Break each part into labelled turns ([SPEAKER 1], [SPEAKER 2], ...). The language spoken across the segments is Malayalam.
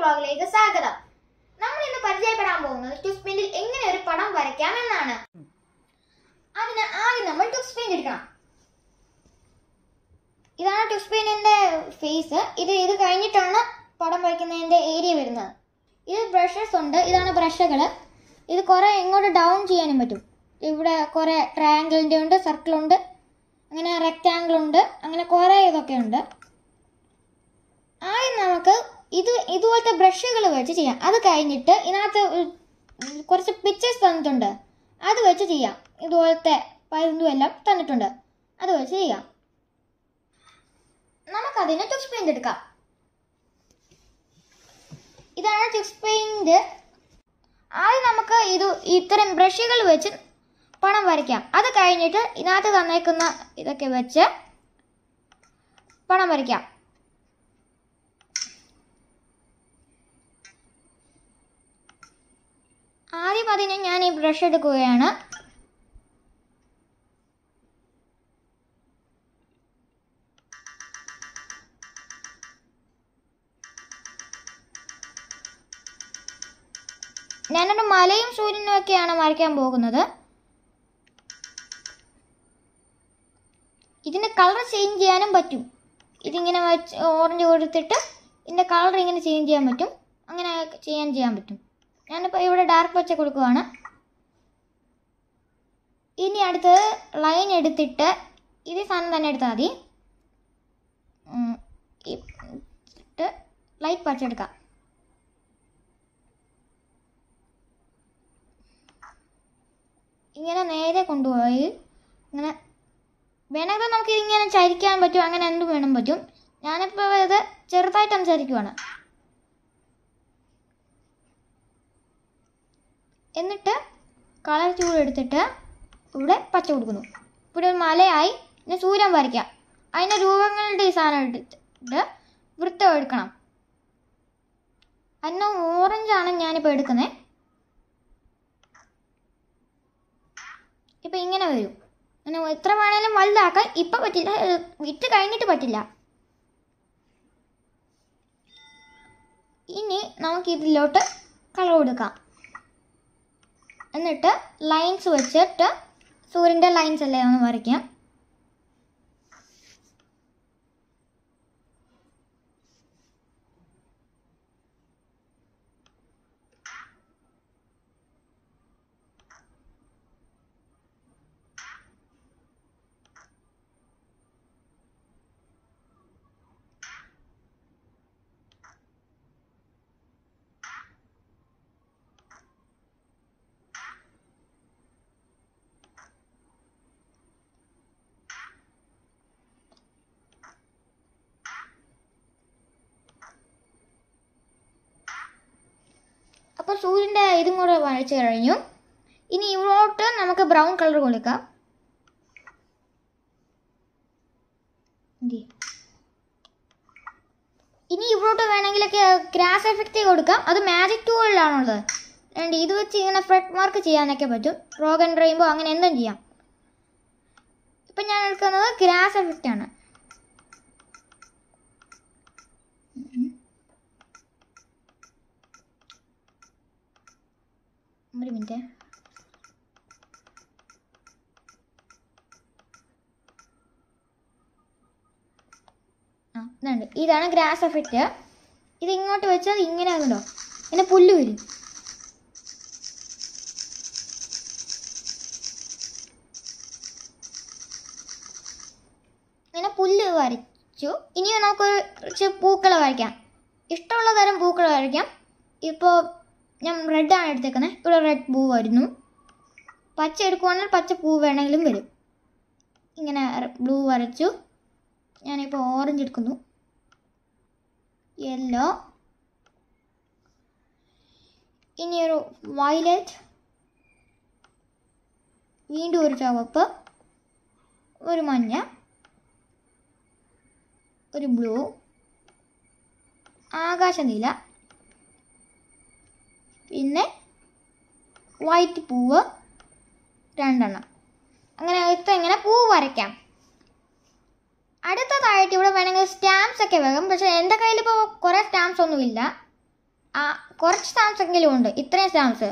[SPEAKER 1] വ്ളോഗിലേക്ക് സ്വാഗതം നമ്മൾ ഇന്ന് പരിചയപ്പെടാൻ പോകുന്നത് ട്വിസ്റ്റ് പെയിന്റിൽ എങ്ങനെ ഒരു പടം വരയ്ക്കാം എന്നാണ് അതിന് ആദ്യം നമ്മൾ ട്വിസ്റ്റ് പെയിന്റ് എടുക്കണം ഇതാണ് ട്വിസ്റ്റ് പെയിന്റിന്റെ ഫേസ് ഇത് ഇത് കഴിഞ്ഞിട്ടാണ് പടം വരയ്ക്കുന്നതിന്റെ ഏരിയ വരുന്നത് ഇത് ബ്രഷസ് ഉണ്ട് ഇതാണ് ബ്രഷുകൾ ഇത് കുറെ ഇങ്ങോട്ട് ഡൗൺ ചെയ്യാനും പറ്റും ഇവിടെ കുറെ ട്രയാങ്കിളിന്റെ ഉണ്ട് സർക്കിൾ ഉണ്ട് അങ്ങനെ റെക്റ്റാങ്കിൾ ഉണ്ട് അങ്ങനെ കുറെ ഇതൊക്കെ ഉണ്ട് ആദ്യം നമുക്ക് ഇത് ഇതുപോലത്തെ ബ്രഷുകൾ വെച്ച് ചെയ്യാം അത് കഴിഞ്ഞിട്ട് ഇതിനകത്ത് ഒരു- കുറച്ച് പിക്ചേഴ്സ് തന്നിട്ടുണ്ട് അത് വെച്ച് ചെയ്യാം ഇതുപോലത്തെ പരുന്തും എല്ലാം തന്നിട്ടുണ്ട് അത് വെച്ച് ചെയ്യാം നമുക്കതിന് ടിപ്സ് പെയിന്റ് എടുക്കാം ഇതാണ് ടിപ്സ് പെയിന്റ് ആദ്യം നമുക്ക് ഇത് ഇത്തരം ബ്രഷുകൾ വെച്ച് പണം വരയ്ക്കാം അത് കഴിഞ്ഞിട്ട് ഇതിനകത്ത് തന്നേക്കുന്ന ഇതൊക്കെ വെച്ച് പണം വരയ്ക്കാം ആദ്യം അതിന് ഞാൻ ഈ ബ്രഷ് എടുക്കുകയാണ് ഞാനൊരു മലയും സൂര്യനും ഒക്കെയാണ് വരയ്ക്കാൻ പോകുന്നത് ഇതിന് കളർ ചേഞ്ച് ചെയ്യാനും പറ്റും ഇതിങ്ങനെ വെച്ച് ഓറഞ്ച് കൊടുത്തിട്ട് ഇതിൻ്റെ കളർ ഇങ്ങനെ ചേഞ്ച് ചെയ്യാൻ പറ്റും അങ്ങനെ ചെയ്യാൻ ചെയ്യാൻ പറ്റും ഞാനിപ്പോൾ ഇവിടെ ഡാർക്ക് പച്ച കൊടുക്കുവാണ് ഇനി അടുത്ത് ലൈൻ എടുത്തിട്ട് ഇത് സാധനം തന്നെ എടുത്താൽ മതി ഉം, ഇട്ട് ലൈറ്റ് പച്ച എടുക്കാം ഇങ്ങനെ നേരെ കൊണ്ടുപോയി ഇങ്ങനെ വേണമെങ്കിൽ നമുക്ക് ഇതിങ്ങനെ ചരിക്കാൻ പറ്റും അങ്ങനെ എന്തും വേണം പറ്റും ഞാനിപ്പോൾ ഇത് ചെറുതായിട്ടൊന്ന് ചരിക്കുവാണ് എന്നിട്ട് കളർ ചൂട് എടുത്തിട്ട് ഇവിടെ പച്ച കൊടുക്കുന്നു ഇവിടെ ഒരു മലയായി പിന്നെ സൂര്യൻ വരയ്ക്കാം അതിൻ്റെ രൂപങ്ങളുടെ ഈ സാധനം എടുത്തിട്ട് വൃത്തം എടുക്കണം അതിന് ഓറഞ്ചാണ് ഞാനിപ്പോൾ എടുക്കുന്നത് ഇപ്പം ഇങ്ങനെ വരും അങ്ങനെ എത്ര വേണേലും വലുതാക്കാൻ ഇപ്പം പറ്റില്ല ഏ, വിറ്റ് കഴിഞ്ഞിട്ട് പറ്റില്ല ഇനി നമുക്ക് ഇതിലോട്ട് കളർ കൊടുക്കാം എന്നിട്ട് ലൈൻസ് വെച്ചിട്ട് സൂര്യൻ്റെ ലൈൻസ് അല്ലേ ഒന്ന് വരയ്ക്കാം അപ്പോൾ സൂര്യൻ്റെ ഇതും കൂടെ വരച്ച് കഴിഞ്ഞു ഇനി ഇവിടോട്ട് നമുക്ക് ബ്രൗൺ കളർ കൊടുക്കാം എന്ത്? ഇനി ഇവിടോട്ട് വേണമെങ്കിലൊക്കെ ഗ്രാസ് എഫക്റ്റ് കൊടുക്കാം അത് മാജിക് ടൂളിലാണുള്ളത് രണ്ട് ഇത് വെച്ച് ഇങ്ങനെ ഫ്രെഡ് മാർക്ക് ചെയ്യാനൊക്കെ പറ്റും റോഗ് ആൻഡ് റെയിൻബോ അങ്ങനെ എന്തും ചെയ്യാം ഇപ്പം ഞാൻ എടുക്കുന്നത് ഗ്രാസ് എഫക്റ്റ് ആണ് ഒരു മിനിറ്റ് ആ ഇതുണ്ട് ഇതാണ് ഗ്രാസ് എഫക്റ്റ് ഇത് ഇങ്ങോട്ട് വെച്ചാൽ ഇങ്ങനെ ആകുന്നുണ്ടോ ഇങ്ങനെ പുല്ല് വരും ഇങ്ങനെ പുല്ല് വരച്ചു ഇനി നമുക്ക് കുറച്ച് പൂക്കൾ വരയ്ക്കാം ഇഷ്ടമുള്ള തരം പൂക്കൾ വരയ്ക്കാം ഇപ്പോൾ ഞാൻ റെഡാണ് എടുത്തേക്കുന്നത് ഇവിടെ റെഡ് പൂ വരുന്നു പച്ച എടുക്കുവാണെങ്കിൽ പച്ച പൂ വേണമെങ്കിലും വരും ഇങ്ങനെ ബ്ലൂ വരച്ചു ഞാനിപ്പോൾ ഓറഞ്ച് എടുക്കുന്നു യെല്ലോ ഇനി ഒരു വയലറ്റ് വീണ്ടും ഒരു ചുവപ്പ് ഒരു മഞ്ഞ ഒരു ബ്ലൂ ആകാശനീല പിന്നെ വൈറ്റ് പൂവ് രണ്ടെണ്ണം അങ്ങനെ ഇത്ര ഇങ്ങനെ പൂവ് വരയ്ക്കാം അടുത്തതായിട്ട് ഇവിടെ വേണമെങ്കിൽ സ്റ്റാമ്പ്സ് ഒക്കെ വെക്കാം പക്ഷെ എൻ്റെ കയ്യിൽ ഇപ്പോൾ കുറേ സ്റ്റാമ്പ്സ് ഒന്നുമില്ല ആ കുറച്ച് സ്റ്റാമ്പ്സ് എങ്കിലും ഉണ്ട് ഇത്രയും സ്റ്റാമ്പ്സ്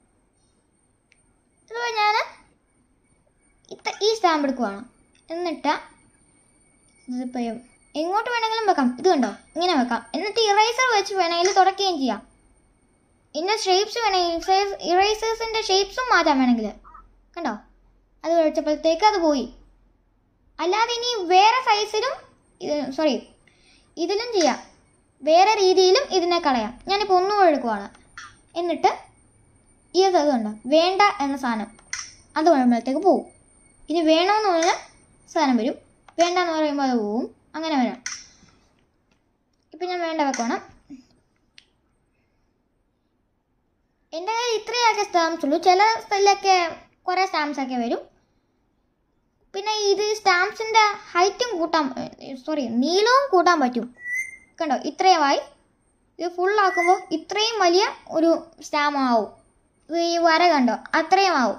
[SPEAKER 1] ഇപ്പോൾ ഞാൻ ഇത്ര ഈ സ്റ്റാമ്പ് എടുക്കുവാണ് എന്നിട്ട് ഇതിപ്പോൾ എങ്ങോട്ട് വേണമെങ്കിലും വെക്കാം ഇത് കണ്ടോ ഇങ്ങനെ വെക്കാം എന്നിട്ട് ഇറേസർ വെച്ച് വേണമെങ്കിൽ തുടക്കുകയും ചെയ്യാം ഇതിൻ്റെ ഷേപ്സ് വേണമെങ്കിൽ ഇറേസേഴ്സിൻ്റെ ഷേപ്സും മാറ്റാം വേണമെങ്കിൽ കണ്ടോ അത് വെച്ചപ്പോഴത്തേക്ക് അത് പോയി അല്ലാതെ ഇനി വേറെ സൈസിലും സോറി ഇതിലും ചെയ്യാം വേറെ രീതിയിലും ഇതിനെ കളയാം ഞാനിപ്പോൾ ഒന്നുകൂടെ എടുക്കുവാണ് എന്നിട്ട് ഈ അതുണ്ട് വേണ്ട എന്ന സാധനം അത് വരുമ്പോഴത്തേക്ക് പോവും ഇനി വേണമെന്ന് പറഞ്ഞാൽ സാധനം വരും വേണ്ട എന്ന് പറയുമ്പോൾ അത് പോവും അങ്ങനെ വരാം ഇപ്പം ഞാൻ വേണ്ട വെക്കണം എൻ്റെ കയ്യിൽ ഇത്രയൊക്കെ സ്റ്റാമ്പ്സ് ഉള്ളൂ ചില സ്ഥലത്തൊക്കെ കുറേ സ്റ്റാമ്പ്സ് ഒക്കെ വരും പിന്നെ ഇത് സ്റ്റാമ്പ്സിൻ്റെ ഹൈറ്റും കൂട്ടാൻ സോറി നീളവും കൂട്ടാൻ പറ്റും കണ്ടോ ഇത്രയുമായി ഇത് ഫുള്ളാക്കുമ്പോൾ ഇത്രയും വലിയ ഒരു സ്റ്റാമ്പ് ആവും ഇത് ഈ വര കണ്ടോ അത്രയും ആവും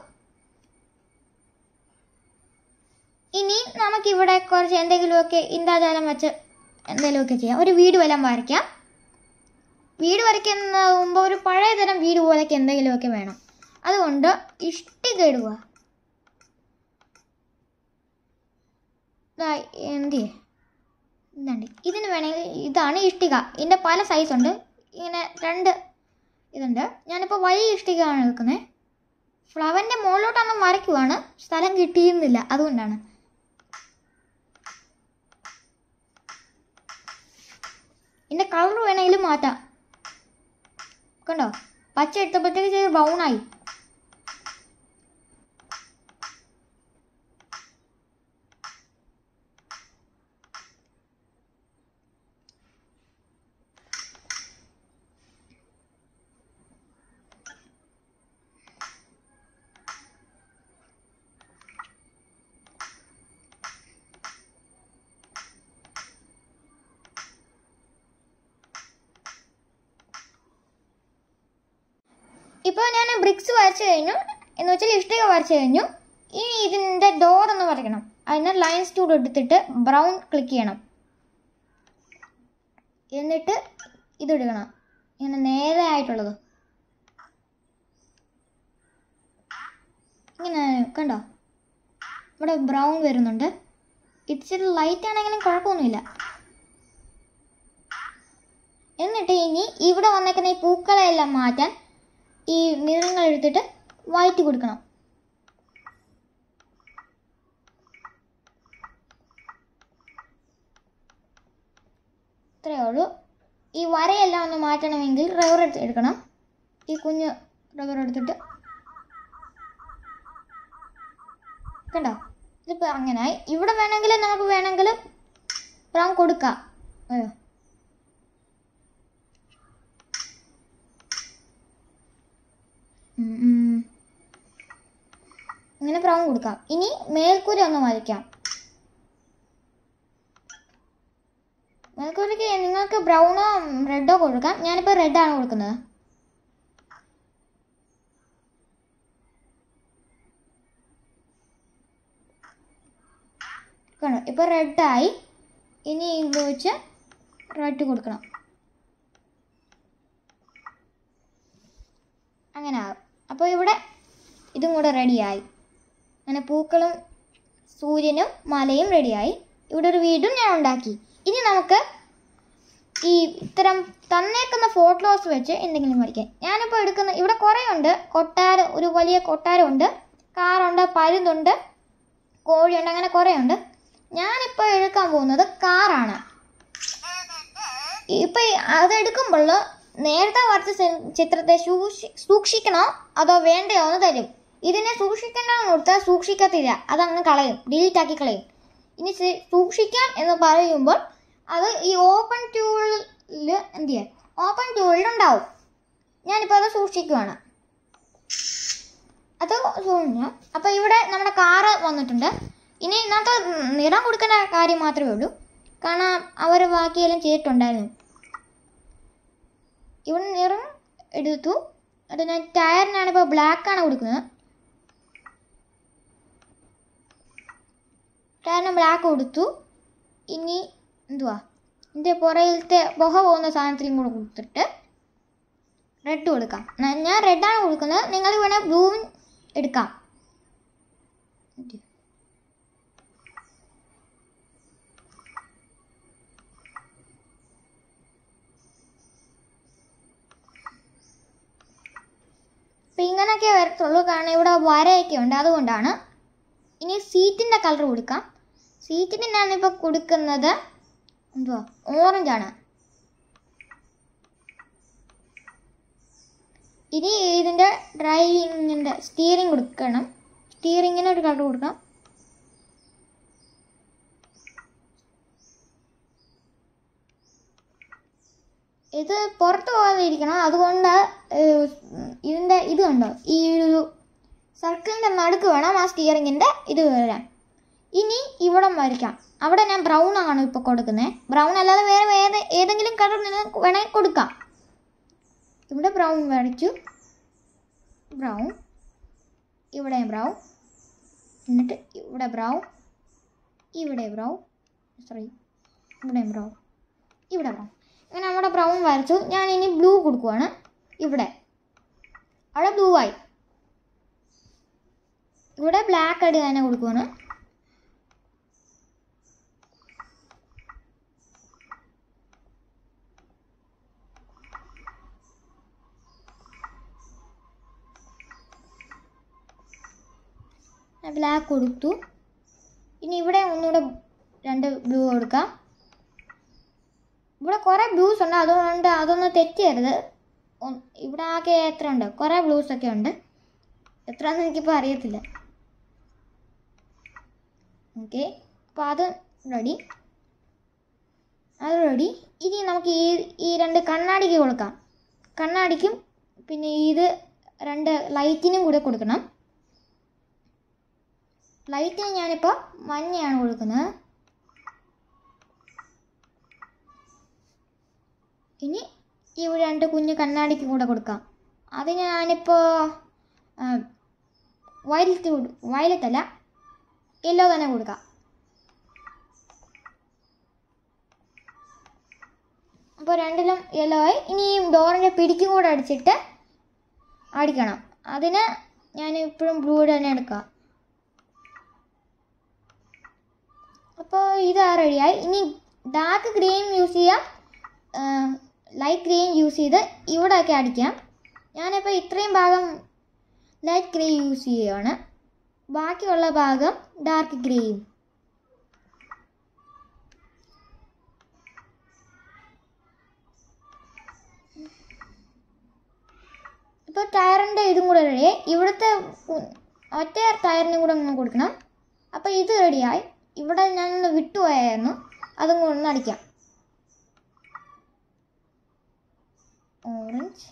[SPEAKER 1] ഇനി നമുക്കിവിടെ കുറച്ച് എന്തെങ്കിലുമൊക്കെ ഇന്ദ്രാജാലം വെച്ച് എന്തെങ്കിലുമൊക്കെ ചെയ്യാം ഒരു വീട് വല്ലതും വരയ്ക്കാം വീട് വരയ്ക്കുന്നതാകുമ്പോൾ ഒരു പഴയ തരം വീട് പോലെയൊക്കെ എന്തെങ്കിലുമൊക്കെ വേണം അതുകൊണ്ട് ഇഷ്ടിക ഇടുക ദാ എന്ത് ചെയ്യേ ഇതുണ്ട് ഇതിന് വേണമെങ്കിൽ ഇതാണ് ഇഷ്ടിക ഇതിൻ്റെ പല സൈസ് ഉണ്ട് ഇങ്ങനെ രണ്ട് ഇതുണ്ട് ഞാനിപ്പോൾ വലിയ ഇഷ്ടികയാണ് എടുക്കുന്നത് ഫ്ലവറിൻ്റെ മുകളിലോട്ടൊന്നും വരയ്ക്കുവാണ് സ്ഥലം കിട്ടിയിരുന്നില്ല അതുകൊണ്ടാണ് ഇതിൻ്റെ കളർ വേണമെങ്കിലും മാറ്റാം കണ്ടോ പച്ച എടുത്തപ്പോഴത്തേക്ക് ചെറിയ ബ്രൗൺ ആയി ഇപ്പോൾ ഞാൻ ബ്രിക്സ് വരച്ചു കഴിഞ്ഞു എന്ന് വെച്ചാൽ ഇഷ്ടിക വരച്ചു കഴിഞ്ഞു ഇനി ഇതിൻ്റെ ഡോർ ഒന്ന് വരയ്ക്കണം അതിന് ലൈൻസ് ടൂൾ എടുത്തിട്ട് ബ്രൗൺ ക്ലിക്ക് ചെയ്യണം എന്നിട്ട് ഇതിടണം ഇങ്ങനെ നേരെ ആയിട്ടുള്ളത് ഇങ്ങനെ കണ്ടോ ഇവിടെ ബ്രൗൺ വരുന്നുണ്ട് ഇച്ചിരി ലൈറ്റ് ആണെങ്കിലും കുഴപ്പമൊന്നുമില്ല എന്നിട്ട് ഇനി ഇവിടെ വന്നേക്കുന്ന ഈ പൂക്കളെല്ലാം മാറ്റാൻ ഈ നിറങ്ങൾ എടുത്തിട്ട് വൈറ്റ് കൊടുക്കണം ഇത്രയേ ഉള്ളൂ ഈ വരയെല്ലാം ഒന്ന് മാറ്റണമെങ്കിൽ റബ്ബർ എടുത്ത് എടുക്കണം ഈ കുഞ്ഞ് റബ്ബർ എടുത്തിട്ട് കണ്ടോ ഇതിപ്പോൾ അങ്ങനായി ഇവിടെ വേണമെങ്കിൽ നമുക്ക് വേണമെങ്കിൽ ബ്രൗൺ കൊടുക്കാം അയ്യോ ഉം, ഉം. ഇങ്ങനെ ബ്രൗൺ കൊടുക്കാം ഇനി മേൽക്കൂര ഒന്ന് വരയ്ക്കാം മേൽക്കൂരയ്ക്ക് നിങ്ങൾക്ക് ബ്രൗണോ റെഡോ കൊടുക്കാം ഞാനിപ്പോൾ റെഡാണ് കൊടുക്കുന്നത് കണ്ടോ ഇപ്പോൾ റെഡായി ഇനി ഇത് വെച്ച് റെഡ് കൊടുക്കണം അങ്ങനെ ആകും അപ്പോൾ ഇവിടെ ഇതും കൂടെ റെഡിയായി അങ്ങനെ പൂക്കളും സൂര്യനും മലയും റെഡിയായി ഇവിടെ ഒരു വീടും ഞാൻ ഉണ്ടാക്കി ഇനി നമുക്ക് ഈ ഇത്തരം തന്നേക്കുന്ന ഫോട്ടോസ് വെച്ച് എന്തെങ്കിലും വരയ്ക്കാം ഞാനിപ്പോൾ എടുക്കുന്ന ഇവിടെ കുറേ ഉണ്ട് കൊട്ടാരം ഒരു വലിയ കൊട്ടാരമുണ്ട് കാറുണ്ട് പരുന്തുണ്ട് കോഴിയുണ്ട് അങ്ങനെ കുറേ ഉണ്ട് ഞാനിപ്പോൾ എടുക്കാൻ പോകുന്നത് കാറാണ് ഇപ്പൊ ഈ അതെടുക്കുമ്പോൾ നേരത്തെ വരച്ച ചി- ചിത്രത്തെ സൂക്ഷി സൂക്ഷിക്കണോ അതോ വേണ്ടയോ എന്ന് തരും ഇതിനെ സൂക്ഷിക്കേണ്ടെന്ന് കൊടുത്താൽ സൂക്ഷിക്കത്തില്ല അതങ്ങ് കളയും ഡിലീറ്റ് ആക്കി കളയും ഇനി സി- സൂക്ഷിക്കാം എന്ന് പറയുമ്പോൾ അത് ഈ ഓപ്പൺ ടൂളിൽ എന്ത് ചെയ്യാം ഓപ്പൺ ടൂളിൽ ഉണ്ടാവും ഞാനിപ്പോൾ അത് സൂക്ഷിക്കുവാണ് അത് സൂക്ഷിച്ചു അപ്പോൾ ഇവിടെ നമ്മുടെ കാറ് വന്നിട്ടുണ്ട് ഇനി ഇന്നത്തെ നിറം കൊടുക്കേണ്ട കാര്യം മാത്രമേ ഉള്ളൂ കാരണം അവർ ബാക്കിയെല്ലാം ചെയ്തിട്ടുണ്ടായിരുന്നു ഇവിടെ നിറം എടുത്തു അത് ഞാൻ ടയറിനാണ് ഇപ്പോൾ ബ്ലാക്ക് ആണ് കൊടുക്കുന്നത് ടയറിന് ബ്ലാക്ക് കൊടുത്തു ഇനി എന്തുവാ ഇതിൻ്റെ പുറകിലത്തെ പുക പോകുന്ന സാധനത്തിലും കൂടെ കൊടുത്തിട്ട് റെഡ് കൊടുക്കാം ന- ഞാൻ റെഡാണ് കൊടുക്കുന്നത് നിങ്ങൾ വേണേൽ ബ്ലൂവും എടുക്കാം അപ്പം ഇങ്ങനെയൊക്കെ വരത്തുള്ളൂ കാരണം ഇവിടെ വരയൊക്കെ ഉണ്ട് അതുകൊണ്ടാണ് ഇനി സീറ്റിൻ്റെ കളർ കൊടുക്കാം സീറ്റിന് ഞാനിപ്പോൾ കൊടുക്കുന്നത് എന്തുവാ ഓറഞ്ചാണ് ഇനി ഇതിൻ്റെ ഡ്രൈവിങ്ങിൻ്റെ സ്റ്റിയറിംഗ് കൊടുക്കണം സ്റ്റിയറിങ്ങിന് ഒരു കളർ കൊടുക്കാം ഇത് പുറത്ത് പോകാതെ ഇരിക്കണം അതുകൊണ്ട് ഏഹ്, ഇതിൻ്റെ ഇത് കണ്ടോ ഈ ഒരു സർക്കിളിൻ്റെ നടുക്ക് വേണം ആ സ്റ്റിയറിങ്ങിൻ്റെ ഇത് വരാൻ ഇനി ഇവിടെ വരയ്ക്കാം അവിടെ ഞാൻ ബ്രൗൺ ആണ് ഇപ്പോൾ കൊടുക്കുന്നത് ബ്രൗൺ അല്ലാതെ വേറെ വേറെ ഏതെങ്കിലും കളർ നിങ്ങൾക്ക് വേണമെങ്കിൽ കൊടുക്കാം ഇവിടെ ബ്രൗൺ വരച്ചു ബ്രൗൺ ഇവിടെ ബ്രൗൺ എന്നിട്ട് ഇവിടെ ബ്രൗൺ ഇവിടെ ബ്രൗൺ സോറി ഇവിടെ ബ്രൗൺ ഇവിടെ ബ്രൗൺ അങ്ങനെ നമ്മുടെ ബ്രൗൺ വരച്ചു ഞാൻ ഇനി ബ്ലൂ കൊടുക്കുവാണ് ഇവിടെ അവിടെ ബ്ലൂ ആയി ഇവിടെ ബ്ലാക്ക് ആയിട്ട് തന്നെ കൊടുക്കുവാണ് ബ്ലാക്ക് കൊടുത്തു ഇനി ഇവിടെ ഒന്നുകൂടെ രണ്ട് ബ്ലൂ കൊടുക്കാം ഇവിടെ കുറേ ബ്ലൂസ് ഉണ്ട് അതുകൊണ്ട് അതൊന്ന് തെറ്റരുത് ഒ- ഇവിടെ ആകെ എത്ര ഉണ്ട് കുറേ ബ്ലൂസ് ഒക്കെ ഉണ്ട് എത്രയാണെന്ന് എനിക്കിപ്പോൾ അറിയത്തില്ല ഓക്കെ അപ്പോൾ അത് റെഡി അത് റെഡി ഇനി നമുക്ക് ഈ ഈ രണ്ട് കണ്ണാടിക്ക് കൊടുക്കാം കണ്ണാടിക്കും പിന്നെ ഇത് രണ്ട് ലൈറ്റിനും കൂടെ കൊടുക്കണം ലൈറ്റിന് ഞാനിപ്പോൾ മഞ്ഞയാണ് കൊടുക്കുന്നത് ഇനി ഈ ഒരു രണ്ട് കുഞ്ഞ് കണ്ണാടിക്ക് കൂടെ കൊടുക്കാം അത് ഞാനിപ്പോൾ വയലറ്റ് വയലറ്റ് അല്ല യെല്ലോ തന്നെ കൊടുക്കാം അപ്പോൾ രണ്ടിലും യെല്ലോ ആയി ഇനി ഈ ഡോറിൻ്റെ പിടിക്കും കൂടെ അടിച്ചിട്ട് അടിക്കണം അതിന് ഞാൻ ഇപ്പോഴും ബ്ലൂ തന്നെ എടുക്കാം അപ്പോൾ ഇത് റെഡിയായി ഇനി ഡാർക്ക് ഗ്രീൻ യൂസ് ചെയ്യാം ലൈറ്റ് ഗ്രീൻ യൂസ് ചെയ്ത് ഇവിടെയൊക്കെ അടിക്കാം ഞാനിപ്പോൾ ഇത്രയും ഭാഗം ലൈറ്റ് ഗ്രേ യൂസ് ചെയ്യുകയാണ് ബാക്കിയുള്ള ഭാഗം ഡാർക്ക് ഗ്രേയും ഇപ്പോൾ ടയറിൻ്റെ ഇതും കൂടെ റെഡി ഇവിടുത്തെ കു- ഒറ്റ ടയറിനും കൂടെ ഒന്ന് കൊടുക്കണം അപ്പോൾ ഇത് റെഡിയായി ഇവിടെ ഞാനൊന്ന് വിട്ടുപോയായിരുന്നു അതും കൂടെ ഒന്ന് അടിക്കാം ഓറഞ്ച്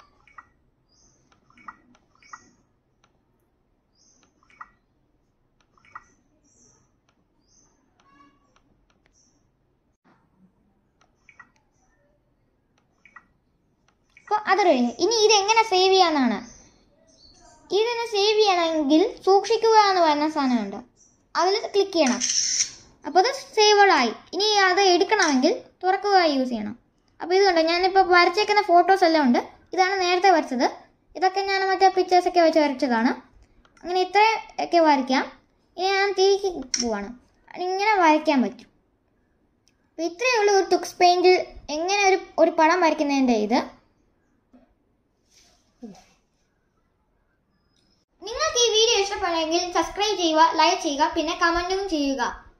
[SPEAKER 1] അപ്പോൾ അത് റെഡി ഇനി ഇത് എങ്ങനെ സേവ് ചെയ്യാന്നാണ് ഇതിനെ സേവ് ചെയ്യണമെങ്കിൽ സൂക്ഷിക്കുക എന്ന് പറയുന്ന സാധനമുണ്ട് അതിൽ ക്ലിക്ക് ചെയ്യണം അപ്പോൾ അത് സേവഡ് ആയി ഇനി അത് എടുക്കണമെങ്കിൽ തുറക്കുക യൂസ് ചെയ്യണം അപ്പോൾ ഇത് കണ്ടോ ഞാനിപ്പോൾ വരച്ചേക്കുന്ന ഫോട്ടോസ് എല്ലാം ഉണ്ട് ഇതാണ് നേരത്തെ വരച്ചത് ഇതൊക്കെ ഞാൻ മറ്റേ പിക്ചേഴ്സൊക്കെ വെച്ച് വരച്ചതാണ് അങ്ങനെ ഇത്ര ഒക്കെ വരയ്ക്കാം ഇനി ഞാൻ തിരികെ പോവാണ് ഇങ്ങനെ വരയ്ക്കാൻ പറ്റും അപ്പോൾ ഇത്രയേ ഉള്ളൂ ഒരു ടുക്സ് പെയിൻറ്റിൽ എങ്ങനെ ഒരു ഒരു പടം വരയ്ക്കുന്നതിൻ്റെ ഇത് നിങ്ങൾക്ക് ഈ വീഡിയോ ഇഷ്ടപ്പെടുമെങ്കിൽ സബ്സ്ക്രൈബ് ചെയ്യുക ലൈക്ക് ചെയ്യുക പിന്നെ കമൻറ്റും ചെയ്യുക